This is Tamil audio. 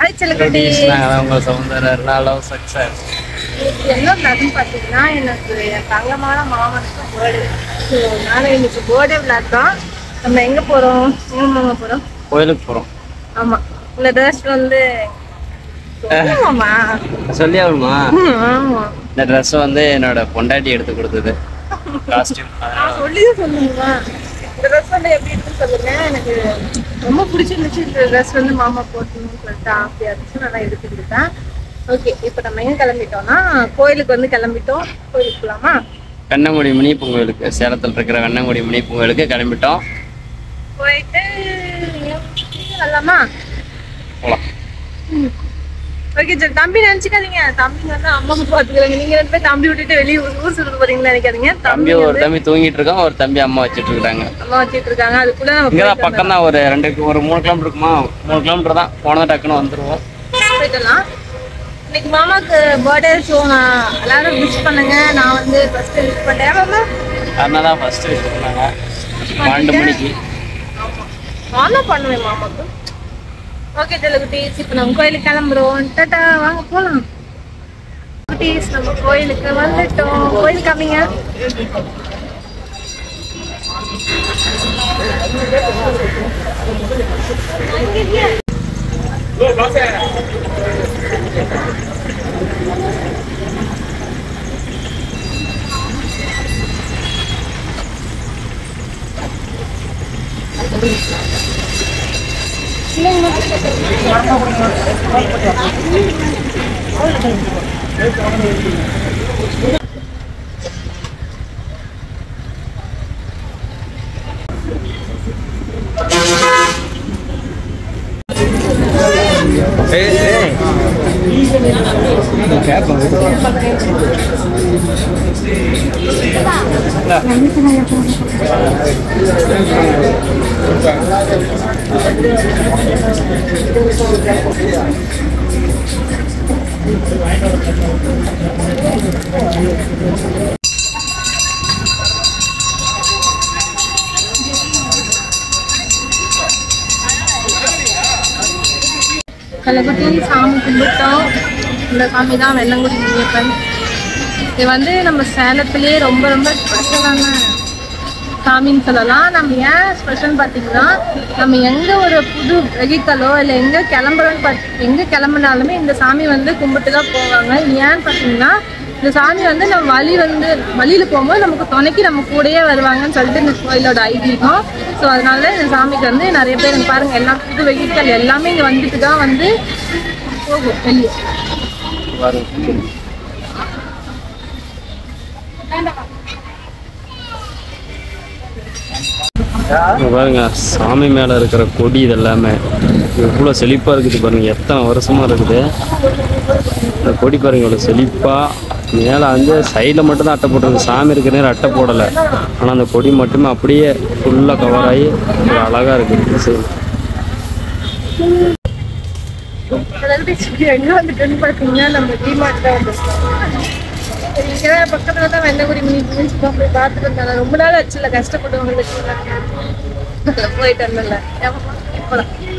ஹாய் செல்லக்குட்டி நாங்கள் தான் உங்கள் சௌந்தரர் லவ் சக்ஸஸ் என்ன நடந்து பார்த்தீங்கன்னா எனக்கு என் தங்கமான மாமனுக்கு பேர்டே ஸோ நானும் இன்னைக்கு பேர்டே விளாட் தான் நம்ம எங்கே போகிறோம் எங்கே மாமா போகிறோம் கோயிலுக்கு போகிறோம் ஆமாம் இந்த ட்ரெஸ் வந்து ஆமாம்மா சொல்லி ஆகணுமா ஆமாம் இந்த ட்ரெஸ் வந்து என்னோட பொண்டாட்டி எடுத்து கொடுத்தது காஸ்டியூம் நான் சொல்லிதான் சொல்லுங்கம்மா இந்த ட்ரெஸ் வந்து எப்படி இருக்குன்னு சொல்லுங்க எனக்கு ரொம்ப பிடிச்சிருந்துச்சு இந்த ட்ரெஸ் வந்து மாமா போட்டணும்னு சொல்லிட்டு ஆசையாக இருந்துச்சு நான் எடுத்து கொடுத்தேன் ஓகே இப்போ நம்ம எங்கே கிளம்பிட்டோம்னா கோயிலுக்கு வந்து கிளம்பிட்டோம் கோயிலுக்கு போகலாமா வெண்ணங்குடி முனியப்பன் கோயிலுக்கு சேலத்தில் இருக்கிற வெண்ணங்குடி முனியப்பன் கோயிலுக்கு கிளம்பிட்டோம் போயிட்டு வரலாமா போகலாம் ஓகே சரி தம்பி நினச்சிக்காதீங்க தம்பி வந்து அம்மாவை பார்த்துக்கிறாங்க நீங்கள் ரெண்டு பேர் தம்பி விட்டுட்டு வெளியே ஊர் ஊர் சுற்று போறீங்களா நினைக்காதீங்க தம்பி தம்பி ஒரு தம்பி தூங்கிட்டு இருக்கான் ஒரு தம்பி அம்மா வச்சுட்டு இருக்காங்க அம்மா வச்சுட்டு இருக்காங்க அதுக்குள்ள நம்ம இங்கே தான் போயிட்டு பக்கம் தான் ஒரு ரெண்டு ஒரு மூணு கிலோமீட்டர் இருக்குமா மூணு கிலோமீட்டர் தான் போனதான் டக்குன்னு வந்துடுவோம் போயிடலாம் இன்னைக்கு மாமாக்கு பர்த்டே ஷோ நான் எல்லாரும் விஷ் பண்ணுங்க நான் வந்து ஃபர்ஸ்ட் விஷ் பண்ணேன் மாமா அதனால தான் ஃபர்ஸ்ட் விஷ் பண்ணாங்க பன்னெண்டு மணிக்கு நானும் பண்ணுவேன் மாமாக்கு ஓகே தெரியல குட்டீஸ் இப்போ நம்ம கோயிலுக்கு கிளம்புறோம் டாட்டா வாங்க போகலாம் குட்டீஸ் நம்ம கோயிலுக்கு வந்துட்டோம் கோயில் காமிங்க கள்ளக்குட்டி சாமி கும்பிட்டோம் இந்த சாமி தான் வெள்ளங்குடி முனியப்பன் இது வந்து நம்ம சேலத்திலேயே ரொம்ப ரொம்ப ஸ்பெஷலான சாமின்னு சொல்லலாம் நம்ம ஏன் ஸ்பெஷல் பார்த்தீங்கன்னா நம்ம எங்கே ஒரு புது வெஹிக்கலோ இல்லை எங்கே கிளம்புறோன்னு பார்த்து எங்கே கிளம்புனாலுமே இந்த சாமி வந்து கும்பிட்டு தான் போவாங்க ஏன்னு பார்த்தீங்கன்னா இந்த சாமி வந்து நம்ம வழி வந்து வழியில் போகும்போது நமக்கு துணைக்கு நம்ம கூடயே வருவாங்கன்னு சொல்லிட்டு இந்த கோயிலோட ஐதீகம் ஸோ அதனால இந்த சாமிக்கு வந்து நிறைய பேர் இங்க பாருங்க எல்லாம் புது வெஹிக்கல் எல்லாமே இங்கே வந்துட்டு தான் வந்து போகும் வெளியே வரும் இங்க பாருங்க சாமி மேல இருக்கிற கொடி இது எல்லாமே எவ்வளோ செழிப்பா இருக்குது பாருங்க எத்தனை வருஷமா இருக்குது இந்த கொடி பாருங்க இவ்வளோ செழிப்பா மேலே வந்து சைடில் மட்டும் தான் அட்டை போட்டிருக்கு சாமி இருக்கிற நேரம் அட்டை போடலை ஆனால் அந்த கொடி மட்டுமே அப்படியே ஃபுல்லாக கவர் ஆகி ஒரு அழகா இருக்குது டிசைன் அதாவது எங்க வந்துட்டோன்னு பார்த்தீங்கன்னா நம்ம டிமார்ட் தான் வந்துருக்கோம் இங்கே தான் பக்கத்தில் தான் வெள்ளங்குடி மினி பீச் போய் பார்த்துட்டு இருந்தாங்க ரொம்ப நாள் ஆச்சுல கஷ்டப்பட்டு உங்களுக்கு போயிட்டு வந்தல போலாம்